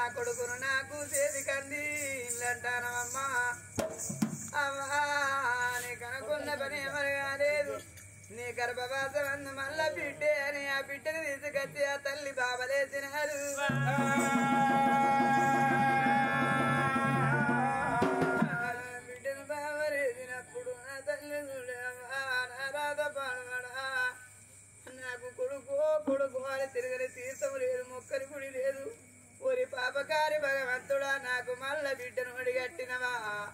కొడుకును నాకు చేతి కంది ఇల్లంటానమ్మా అమ్మా నీ కనుక్కున్న పని ఎవరు కాలేదు నీ గర్భవాసం అందు మళ్ళా బిడ్డే అని ఆ బిడ్డని తీసుకొచ్చి ఆ తల్లి బాబలేసినారు బిడ్డను బాబలేసినప్పుడు నా తల్లి చూడమ్మా నా రాధ పాడవడా నాకు కొడుకో కొడుకు అని తిరగని తీర్థం లేదు మొక్కని గుడి లేదు ఒరి పాపకారి భగవంతుడా నాకు మల్ల బిడ్డను ఒడిగట్టినవా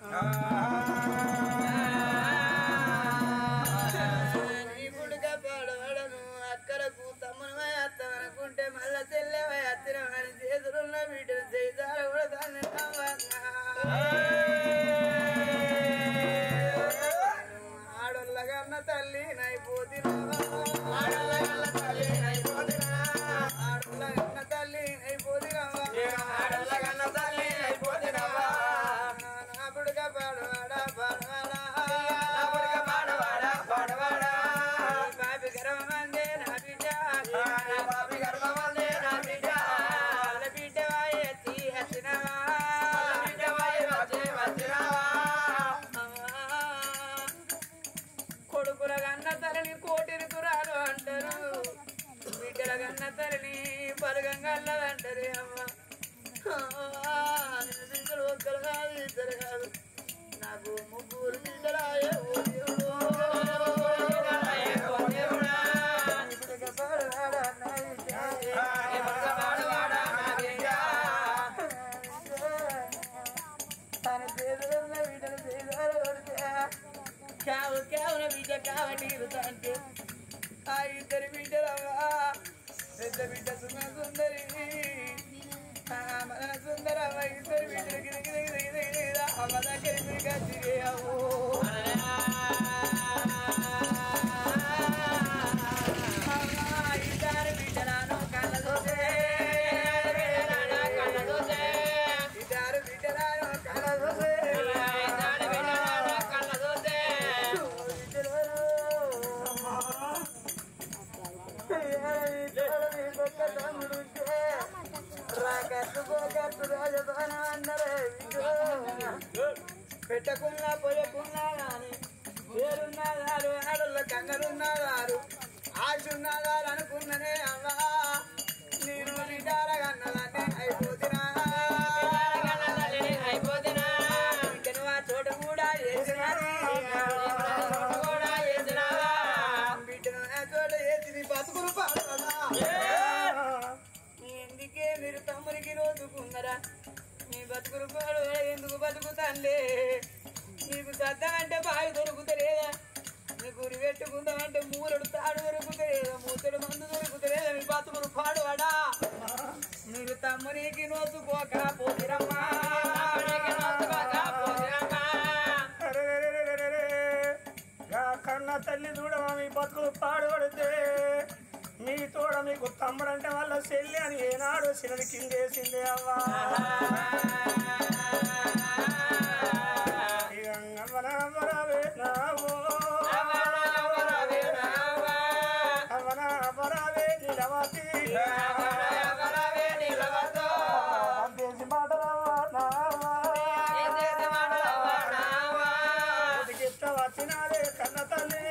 నీ పుడుక పాడవడను అక్కడకు తమ్మును అత్తమనుకుంటే మళ్ళా చెల్లెవై అత్తినమని చేతులున్న బిడ్డను చేసార కూడా దాన్ని ఆడోళ్ళగన్న తల్లి నైపోతినవా ఆడోళ్ళగన్న తల్లి నైపోతినవా ఆడోళ్ళగన్న తల్లి నైపోతినవా ఆడోళ్ళగన్న తల్లి నైపోతినవా నా పుడుక పాడవాడా పాడవాడా నా పుడుక పాడవాడా పాడవాడా బాబి గర్భమందే నా బిడ్డ బాబి గర్భమందే నా బిడ్డ వాళ్ళ బిడ్డ వాయెత్తి హచ్చినవా బిడ్డ వాయెత్తి వచ్చినవా కొడుకుల కన్న తల్లిని కోటిని కురాలు అంటారు బిడ్డల కన్న తల్లిని పరగంగల్లదంటారు అమ్మ బిడ్డలు ఒక్కరు కాదు ఇద్దరు కాదు నాకు ముగ్గురు బిడ్డలాయే ఓ దేవుడు. ఓ దేవుడా. ఇప్పుడుగా పాడవాడా నా బిడ్డ. ఇప్పుడుగా పాడవాడా నా బిడ్డ. తన చేతులున్న బిడ్డలు చేదారు కొడితే కావు కావున బిడ్డ కావటి అంటే ఆ ఇద్దరు బిడ్డలవ్వా పెద్ద బిడ్డ సుమ సుందరి ఆ మదన సుందరమ్మ ఇద్దరు బిడ్డలు గిరి గిరి గిరి గిరి గిరి అమ్మ దగ్గరికి కచ్చిరి అవ్వు అమ్మ ఇద్దరు బిడ్డలను కళ్ళ చూసే కళ్ళ చూసే ఇద్దరు బిడ్డలను కళ్ళ చూసే ఇద్దరు బిడ్డలను కళ్ళ చూసే పెట్టకున్నా పొయ్యకున్నా కానీ పేరున్నదారు ఆడళ్ళ కంగలున్నదారు ఆశున్నదారు అనుకున్ననే అవ్వా నేను నిటారగన్నదాన్ని అయిపోతున్నా అయిపోతున్నా బిడ్డను ఆ చోట కూడా వేసినారు కూడా వేసినావా బిడ్డను ఆ చోట వేసి నీ బతుకులు పాడవదా ఎందుకే మీరు తమ్మునికి రోజుకున్నారా మీ బతుకులు పాడు ఎందుకు బతుకుతాంలే నీకు సద్దమంటే బావి దొరుకుతలేదా నీ గురి పెట్టుకుందామంటే మూలడు తాడు దొరుకుతలేదా మూతడు మందు దొరుకుతలేదా మీ బతుకులు పాడువాడా మీరు తమ్మునికి నోచుకోక పోతిరమ్మా పోతిరమ్మా గా కన్న తల్లి చూడమా మీ బతుకులు పాడుపడితే మీ తోడ మీకు తమ్ముడంటే వాళ్ళ చెల్లి అని ఏనాడు శిలని కిందేసిందే అవ్వా ఇక అవ్వనవ్వరవే నావో. అవ్వనవ్వరవే నిలవతి. దేశి మాటలవ్వా నావా. బతికిట్ట వచ్చినాదే కన్న తల్లి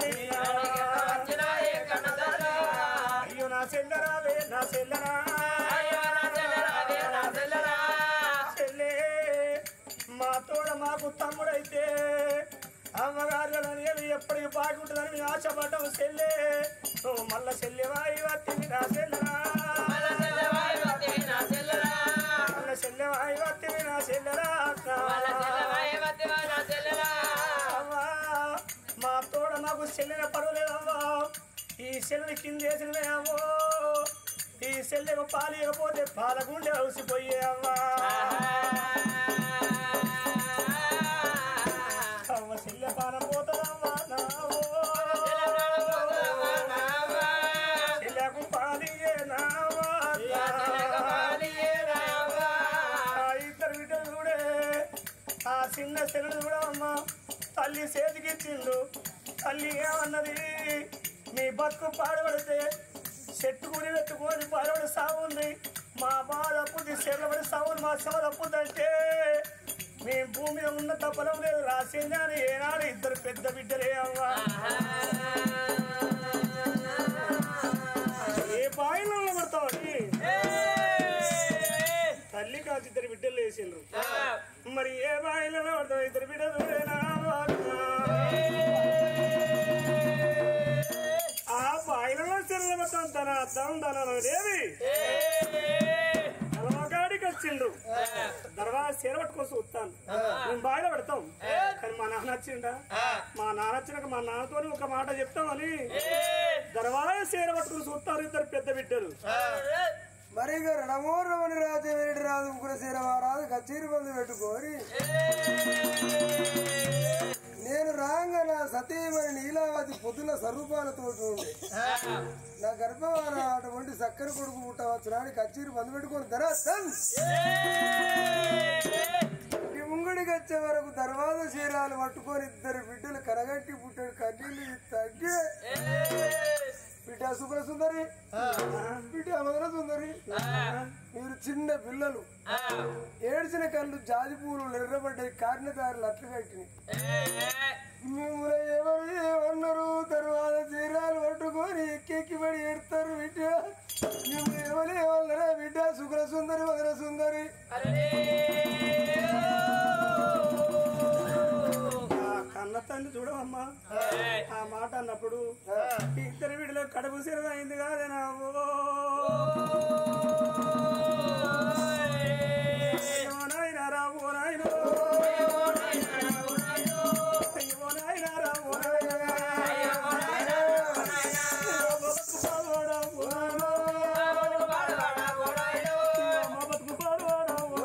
అయ్యో నా చెల్లరావే నా చెల్లరా చెల్లే మా తోడ మాకు తమ్ముడైతే అమ్మగారులని ఎప్పటికి బాగుంటుందని మేము ఆశపడ్డాము చెల్లే నువ్వు మళ్ళా చెల్లెవాయి వత్తివి నా చెల్లరా మళ్ళా చెల్లెవాయి వత్తివి నా చెల్లరా అవ్వా మా తోడ మాకు చెల్లెన పర్వాలేదవ్వా ఈ చెల్లెని కింద వేసినవే అవ్వో ఈ చెల్లెకు పాలియకపోతే పాలగుండె అవసిపోయే అవ్వా అవ్వ చెల్లె పానం పోతుందవ్వా నావో చెల్లెకు పాలియే నావా ఆ ఇద్దరు బిడ్డలు చూడే ఆ చిన్న చెల్లెలు కూడా అమ్మ తల్లి చేతికిచ్చిండు తల్లి ఏమన్నది నీ బతుకు పాడబడితే చెట్టు గుడి పెట్టుకొని పాడబడి సాగుంది మా బాధ పుది చెరబడి సౌలు మా శవ తప్పుదంటే మేము భూమి మీద ఉన్న తప్పలం లేదు రాసింది అని ఏనాడు ఇద్దరు పెద్ద బిడ్డలే అవ్వా ఏ బాయిలో పడతావని తల్లి కాదు ఇద్దరు బిడ్డలు వేసిండ్రు మరి ఏ బాయిలో పడతావు ఇద్దరు బిడ్డలు ఆ బాయిలలో చెల్లె మొత్తం తన అర్థం తన దేవి అలవాగాడికి వచ్చిండు తర్వాత చీర పట్టుకొని చూస్తాను మేము బాగా పెడతాం కానీ మా నాన్న వచ్చిండా మా నాన్న వచ్చినాక మా నాన్నతో ఒక మాట చెప్తామని దర్వాజ చీర పట్టుకుని చూస్తారు ఇద్దరు పెద్ద బిడ్డలు మరి ఇక రణమోరమని రాజే వేడి రాదు ముగ్గురు రాదు కచేరి బంధు పెట్టుకోరి నేను రాంగ నా సతీమణి నీలావతి పొద్దున స్వరూపాలతో ఉండే నా గర్భవాన అటువంటి చక్కెర కొడుకు పుట్టవచ్చు నాని కచేరి బంధు పెట్టుకొని ధరస్తన్ ఈ ముంగడికి వచ్చే వరకు దర్వాజ చీరాలు పట్టుకొని ఇద్దరు బిడ్డలు కరగట్టి పుట్టాడు కన్నీళ్ళు తగ్గి బిడ్డ శుభ్ర సుందరి బిడ్డ మదన సుందరి మీరు చిన్న పిల్లలు ఏడ్చిన కళ్ళు జాజి పూలు ఎర్రబడ్డాయి కారణదారులు అట్లు కట్టినాయి మిమ్మల్ని ఎవరు ఏమన్నారు తర్వాత చీరాలు పట్టుకొని ఎక్కెక్కి పడి ఏడతారు బిడ్డ మిమ్మల్ని ఎవరు ఏమన్నారా బిడ్డ శుక్ర సుందరి మదన సుందరి ఆ కన్న తల్లి చూడవమ్మా ఆ మాట అన్నప్పుడు ఈ ఇద్దరు వీడిలో కడుపు సిరద అయింది కాదేనా ఓ అయ్యో నాయనారా, ఓ నాయనో. అయ్యో నాయనారా, ఓ నాయనా. అయ్యో బతుకు పాడువాడా, ఓ నాయనో. అయ్యో మా బతుకు పాడువాడా, ఓ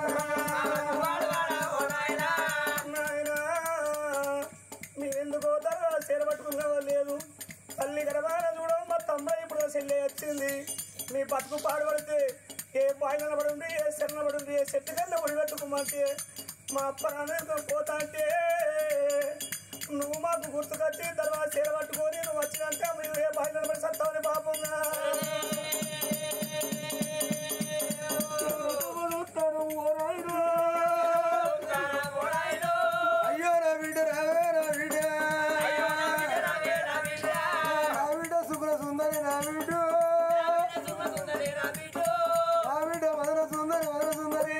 నాయనా. నాయనా, మీరెందుకో తరగా చీర పట్టుకున్నావో లేదు తల్లి గర్భాన చూడడం మా తమ్ముడు ఇప్పుడు చెల్లి వచ్చింది మీ బతుకు పాడుపడితే ఏ బాయిల పడుంది ఏ శరణ పడుంది ఏ చెట్టు కన్నా ఒడి పెట్టుకోమంటే మా ప్రాణంతో పోతా అంటే నువ్వు మాకు గుర్తుకొచ్చి తర్వాత చీర పట్టుకొని నువ్వు వచ్చినాక మీరు ఏ బాయిల పడి సత్తామని పాపం ఓ రాయుడు. అయ్యో నా బిడ్డ రావే నా బిడ్డ నా బిడ్డ శుక్ర సుందరి నా బిడ్డ నా బిడ్డ మదన సుందరి మదన సుందరి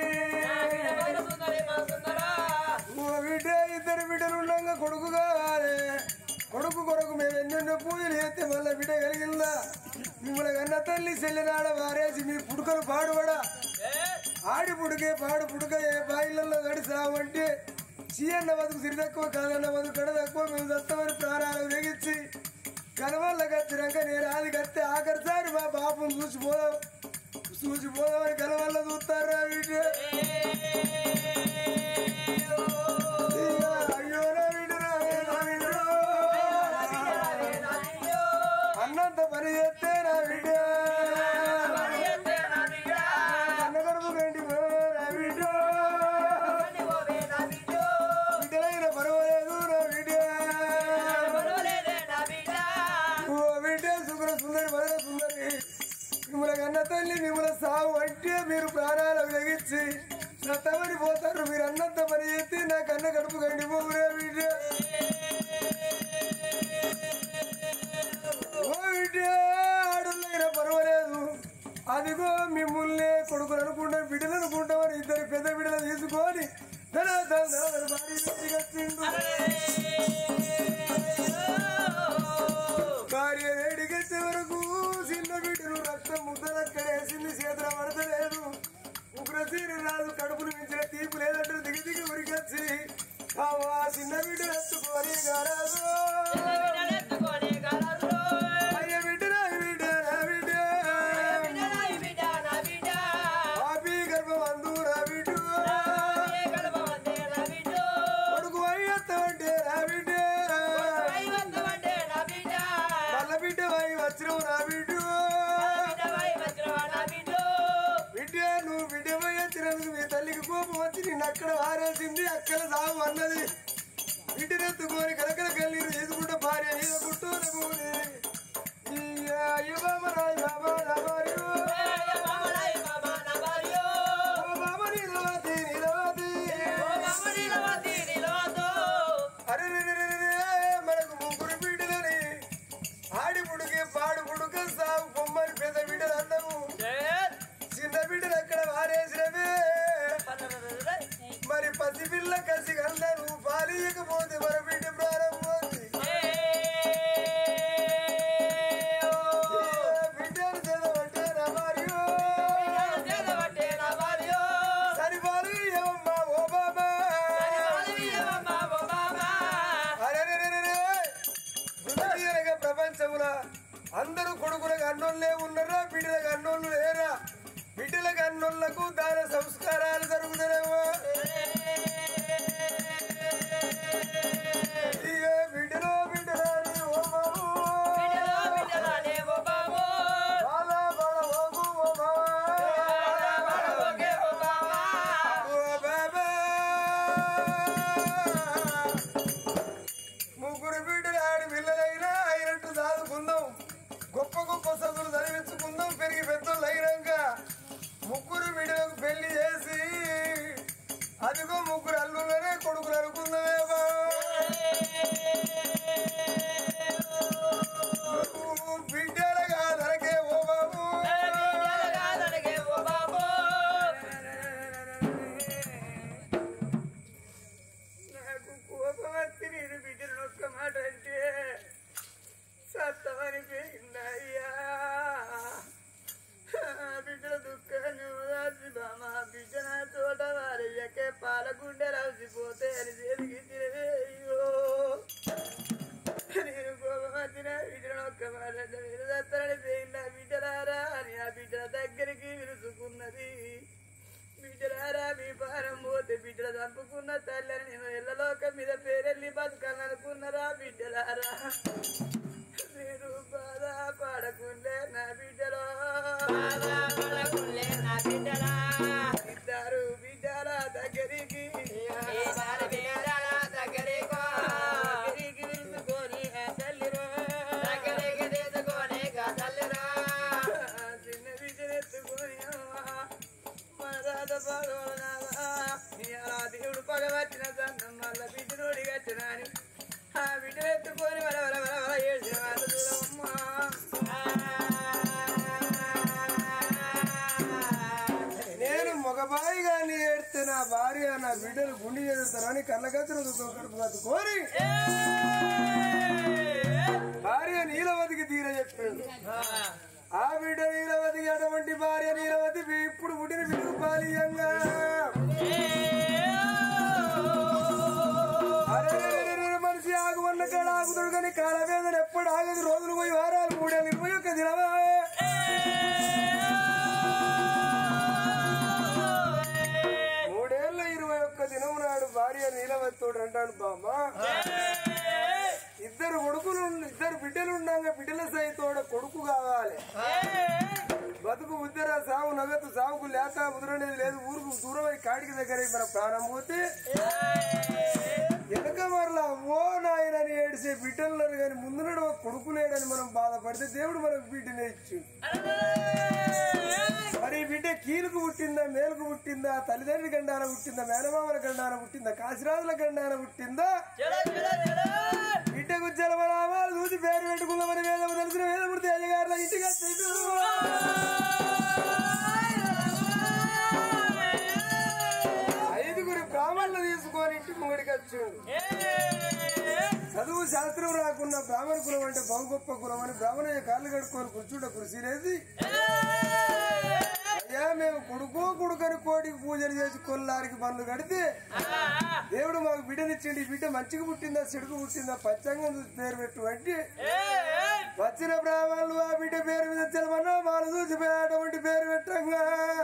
ఓ బిడ్డ ఇద్దరు బిడ్డలు ఉండగా కొడుకు కావాలి కొడుకు కొడుకు మేము ఎన్నెన్నో పూజలు చేస్తే మళ్ళీ బిడ్డ కలిగిందా మిమ్మల్ని కన్న తల్లి చెల్లినాడ వారేసి మీ పుడుకలు పాడుపడా ఆడి పుడుకే పాడు పుడుక ఏ బాయిలలో గడిసామంటే చీయన్న బతుకు సిరి తక్కువ కాదన్న బతుకు కడ తక్కువ మేము దత్తమని ప్రాణాలు తెగించి కనవల్ల కచ్చినాక నేను ఆది కత్తే ఆఖరిసారి మా బాపును చూసిపోదాం చూసిపోదామని కనవల్ల చూస్తారా వీటి అయ్యో నా వీడు నా వీడు, నా వీడు. అన్నంత పని చేస్తే నా బిడ్డ అన్నగడుపు గంటి నా బిడ్డ బిడ్డలైన పర్వాలేదు నా బిడ్డ ఓ బిడ్డ శుక్ర సుందరి మదన సుందరి మిమ్మల్ని కన్న తల్లి మిమ్మల్ని సాగు అంటే మీరు ప్రాణాలు వెలిగించి సత్తమని పోతారు మీరు అన్నంత పని చేస్తే నా కన్న కడుపు గండి పోవురే బిడ్డ ఓ బిడ్డ ఆడులైనా పర్వాలేదు అదిగో మిమ్మల్ని కొడుకులు అనుకుంటా బిడ్డలు అనుకుంటామని ఇద్దరు పెద్ద బిడ్డలు తీసుకొని ధన ధన ధన భారీ వేదిక వచ్చిండు. భార్య వేడికెచ్చే వరకు చిన్న బిడ్డలు రక్తం ముద్దలక్కడేసింది చేతుల పడతలేదు ఉగ్రసీని రాదు కడుపును మించిన తీపు లేదంటే దిగి దిగి ఉరికొచ్చి ఆ చిన్న బిడ్డలు ఎత్తుకొని గారాదు అయ్య బిడ్డ నా బిడ్డ నా బిడ్డ ఆపి గర్భం అందు నా బిడ్డ కొడుకు అయ్యత్తంటే నా బిడ్డ మల్ల బిడ్డ వై వచ్చినవు నా బిడ్డ బిడ్డ నువ్వు బిడ్డ వై వచ్చినందుకు మీ తల్లికి కోపం వచ్చి నిన్ను అక్కడ ఆరేసింది అక్కడ సాగు అన్నది బిడ్డనెత్తుకొని కలకల కన్నీరు తీసుకుంటే భార్య మీద కుట్టూరుకోని అయ్య బాబా రాయ్ బాబా రాబారు అందరూ కొడుకులకు అన్నోళ్ళే ఉన్నారా బిడ్డలకు అన్నోళ్ళు లేరా బిడ్డలకు అన్నోళ్లకు దాన సంస్కారాలు జరుగుతున్నావా ఇక బిడ్డలో బిడ్డలారి ఓ బాబు. బాలా బాల ఓగు ఓ బాబా. ఓ బాబా. ముగ్గురు బిడ్డలు ఆడి పిల్లలైనా అయినట్టు దాదుకుందాం గొప్ప గొప్ప చదువులు చదివించుకుందాం పెరిగి పెద్దోళ్ళు అయినాక ముగ్గురు బిడ్డలకు పెళ్లి చేసి అదిగో ముగ్గురు అల్లులనే కొడుకులు అనుకుందామే బా. నువ్వు బిడ్డలుగా దొరకే ఓ బాబు నాకు కోపం వచ్చి నేను బిడ్డను ఒక్క మాట అంటే సత్తమని పోయిందయ్యా బిడ్డల దుఃఖాన్ని ఓదార్చి బామా బిడ్డ నా తోట వారయ్యకే పాలగుండె రాసిపోతే అని చేతికిచ్చినవే అయ్యో నేను కోపం వచ్చిన బిడ్డను ఒక్క మాట అంటే మీరు సత్తనని పోయిందా బిడ్డలారా అని ఆ బిడ్డల దగ్గరికి విరుచుకున్నది బిడ్డలారా మీ భారం పోతే బిడ్డలు చంపుకున్న తల్లిని నేను ఎల్లలోక మీద పేరెళ్ళి బతకాలనుకున్నారా బిడ్డలారా నేను బాధ పడకుండే నా బిడ్డలో ఇద్దరు బిడ్డల దగ్గరికి దగ్గరికి విరుచుకొని ఆ తల్లిరో చిన్న బిడ్డనెత్తుకొని మన రాత పాదవలనాదా ఇలా దేవుడు పగవచ్చిన సంతం మళ్ళ బిడ్డనోడి కట్టిన అని ఆ బిడ్డనెత్తుకొని వల వల వల వల ఏడ్చిన వాళ్ళు చూడమ్మా నేను మగబాయి గాని ఏడితే నా భార్య నా బిడ్డలు గుండి చేస్తారని కళ్ళగత్తులు కడుపు కత్తు కోరి భార్య నీలవతికి తీర చెప్పాడు ఆ బిడ్డ నీలవతికి అటువంటి భార్య నీలవతి ఇప్పుడు పుట్టిన బిడ్డకు పాలీయంగా అరెరెరెరెరె మనిషి ఆగువన్న కాడ ఆగుతాడు కానీ కాలవేదన ఎప్పుడు ఆగదు రోజులు పోయి వారాలు మూడేళ్ళు ఇరవై ఒక్క దినమా మూడేళ్ళ ఇరవై ఒక్క దినం నాడు భార్య నీలవత్తోడు అంటాడు బామ్మ ఇద్దరు కొడుకులు ఉన్న- ఇద్దరు బిడ్డలు ఉండగా బిడ్డల సైతోడ కొడుకు కావాలి బతుకు ఉద్దర సాగు నగదు సాగుకు లేక ముదురనేది లేదు ఊరుకు దూరం అయి కాడికి దగ్గర మన ప్రాణం పోతే వెనక మరలా ఓ నాయనని ఏడిసే బిడ్డలు కానీ ముందున్నాడు ఒక కొడుకు లేడని మనం బాధపడితే దేవుడు మనకు బిడ్డనే ఇచ్చిండు మరి ఈ బిడ్డ కీలుకు పుట్టిందా మేలుకు పుట్టిందా తల్లిదండ్రుల గండాన పుట్టిందా మేనమామల గండాన పుట్టిందా కాశీరాజుల గండాన పుట్టిందా బిడ్డకు జలమరామాలు చూసి పేరు పెట్టుకుందామని వేదము తెలిసిన వేదమూర్తి అయ్యగారుల ఇంటికి వచ్చిండు. ఐదుగురు బ్రాహ్మణులు తీసుకొని ఇంటి ముంగడికి వచ్చిండు చదువు శాస్త్రం రాకున్న బ్రాహ్మణ కులం అంటే బహు గొప్ప కులం అని బ్రాహ్మణయ్య కాళ్ళు కడుక్కొని కూర్చుంటే కుర్చీలేసి అయ్యా మేము కొడుకో కొడుకని కోడికి పూజలు చేసి కొల్లారికి బండ్లు కడితే దేవుడు మాకు బిడ్డనిచ్చిండి ఈ బిడ్డ మంచిగా పుట్టిందా చెడుకు పుట్టిందా పంచాంగం చూసి పేరు పెట్టు అంటే వచ్చిన బ్రాహ్మణులు ఆ బిడ్డ పేరు మీద తెలమన్నా వాళ్ళు చూసి అటువంటి పేరు పెట్టంగా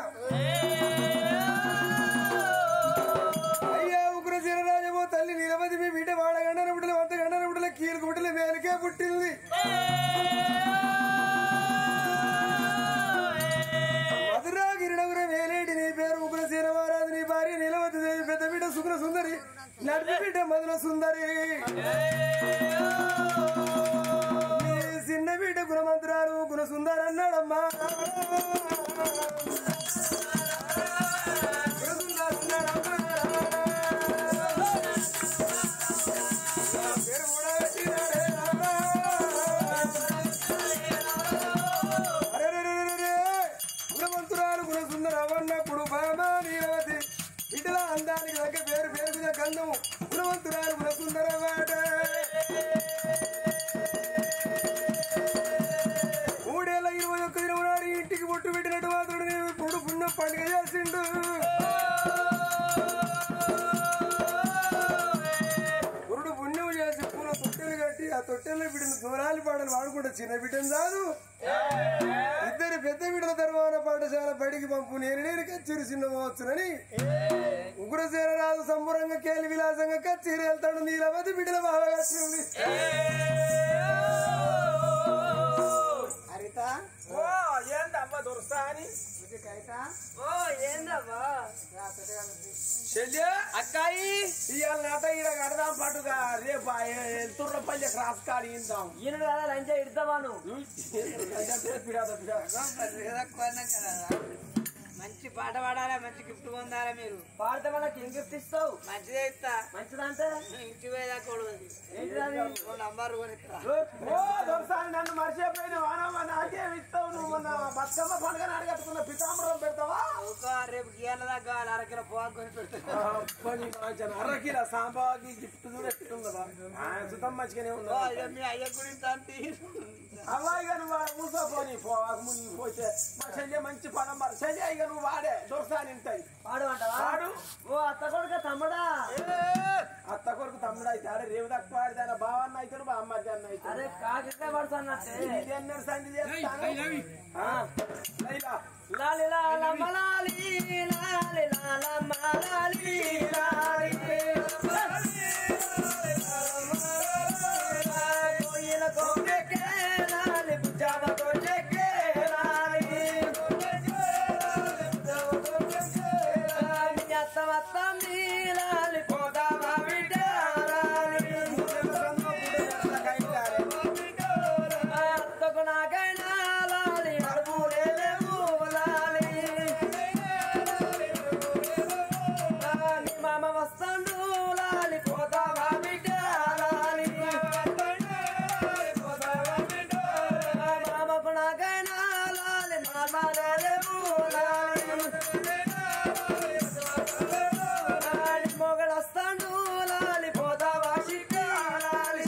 అయ్యా ఉగ్ర చిరరాజమో తల్లి నిలబడి మీ బిడ్డ వాడ గండన బిడ్డలు వంట గండన బిడ్డల కీలుకు బిడ్డలు మేలుకే పుట్టింది మధురా గిరినగుర వేలేటి నీ పేరు ఉగ్ర శీలవారాది నీ భార్య నిలవతి దేవి పెద్ద బిడ్డ సుగ్ర సుందరి నడిపి బిడ్డ మధుర సుందరి నీ చిన్న బిడ్డ గుణమంత్రాలు గుణ సుందరి అన్నాడమ్మా గుణసుందరి అన్నాడమ్మా. పేరు కూడా పెట్టినాడే రామా. తొట్టెలు కట్టి ఆ తొట్టెల్లో బిడ్డను దూరాలి పాటలు పాడుకుంటే చిన్న బిడ్డను కాదు ఇద్దరు పెద్ద బిడ్డల ధర్మాన పాఠశాల బడికి పంపు నేను నేను కచ్చేరి చిన్నమవచ్చునని ఉగ్రసేన రాజు సంబురంగా కేలి విలాసంగా కచ్చేరి వెళ్తాడు నీలవతి బిడ్డల బాగా కచ్చింది హరిత ఓ ఏందమ్మా దొరుకుతాని ఓ ఏందవ్వా చెల్లి అక్కాయి ఇవాళ నాట ఈడ కడదాం పట్టుగా రేపు ఎల్తుర్రపల్లి క్రాస్ కాడి ఇందాం ఈయన కదా లంచా ఇడతావాను పిడాద పిడాద మంచి పాట పాడాలా మంచి గిఫ్ట్ పొందాలా మీరు పాడితే వాళ్ళకి ఏం గిఫ్ట్ ఇస్తావు మంచిదే ఇస్తా మంచిదంటే ఇంటి పోయేదాకా కూడా ఏంటిది ఓ నంబర్ కూడా ఇస్తా ఓ దొరసారి నన్ను మర్చిపోయిన వానమ్మ నాకేం ఇస్తావు నువ్వు మొన్న బతుకమ్మ పండుగ అడగట్టుకున్న పితాంబరం పెడతావా ఒక రేపు గీయాల దాకా అరకిలో పోగా కొని పెడతా పని మార్చాను అరకిల సాంబాకి గిఫ్ట్ కూడా ఎట్టుకుందా సుతం మంచిగానే ఓ, ఉందా ఇక మీ అయ్య గురించి అంటే అవ్వాయిగా నువ్వు మూసపోని పోతే మా చెల్లి మంచి పదం మరి చెల్లి ఇక నువ్వు వాడే దొరసాని ఇంటది పాడు అంటావా వాడు ఓ అత్త కొడుక తమ్ముడా అత్త కొడుకు తమ్ముడు అయితే అరే రేవు తక్కువ ఆడితే బావన్న అవుతాడు బామ్మది అన్న అరే అవుతాడు కాకితే పడుతున్నట్టే ఇది ఎన్నడు సంధి చేస్తాను ఆ. లైలా లాలి లాలమ్మ లాలి, లాలి లాలమ్మ లాలి, లాలి. కోయిల కోటెక్కే లాలి, బుజ్జావ కోటెక్కే లాలి. లాలి, అత్త అత్త మీ లాలి, పోదామా బిడ్డ లాలి. అత్తకు నాకైనా లాలి, అడుగులే లేవు లాలి. లాలి, మామ వస్తాడు లాలి, పోదామా బిడ్డ లాలి. మామకు నాకైనా లాలి, మామలే లేవు లాలి. లాలి, మొగడు వస్తాడు లాలి, పోదామా బిడ్డ లాలి.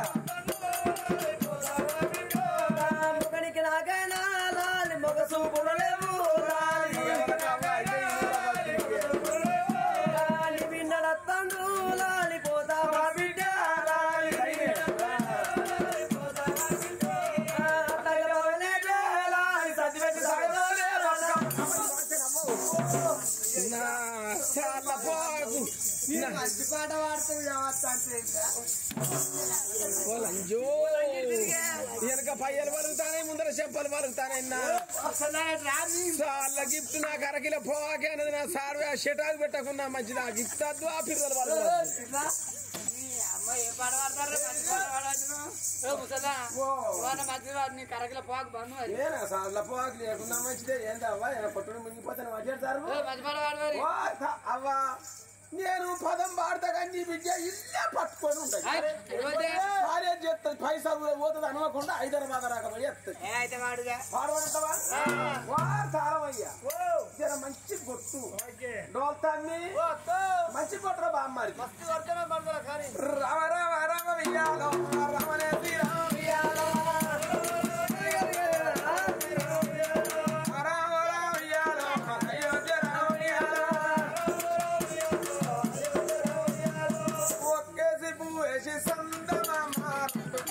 మొగనికి నాకైనా లాలి, మొగ చూపులు లేవు లాలి. లాలి విన్నడత్తండు లాలి పోతావా బిడ్డ లాలి తగలవలేదే లాలి సతిపెట్టి సాగలవలే చాలా బాగు మంచి పాట పాడుతుంది కావచ్చు అంటే ఇంకా లంజో వెనక పయ్యలు పలుకుతానే ముందర చెప్పలు పలుకుతానే చాలా గిఫ్ట్ నాకు అరకిలో పోవాకే అన్నది నా సార్ షెటాకు పెట్టకున్నా మంచిది ఆ గిఫ్ట్ వద్దు ఆ పిల్లలు వాళ్ళు అమ్మ ఏ పాట పాడతారు మంచి పాట పాడుతున్నావు ముసలా ఇవాళ మధ్యలో నీ కరకిల పోక బంధు మరి ఏనా సార్ల పోవాకు లేకున్నా మంచిదే ఏందవ్వా కొట్టుడు మునిగిపోతాను మాట్లాడతారు ఏ, మంచి పాట పాడు మరి ఓ, త- అవ్వా నేను పదం పాడతా కానీ నీ బిడ్డ ఇల్లే పట్టుకొని ఉంటుంది ఆయ్, ఇవ్వదే. భార్య చేస్తుంది పైసా కూడా పోతుంది అనుకోకుండా హైదరాబాద్ రాకపోయి ఎత్తుంది ఏ అయితే వాడుగా పాడమంటావా వా తారమయ్యా జర మంచి కొట్టు డోల్ తమ్మి మంచి కొట్టరా బామ్మారి మస్తు కొడుతున్నా పడుతున్నా కానీ రామ రామ రామ వియ్యాలో రమణే శ్రీరామ వియ్యాలో రామ రామ వియ్యాలో అయోధ్య రామ వియ్యాలో ఒక్కేసి పువ్వేసి సందమామ రెండు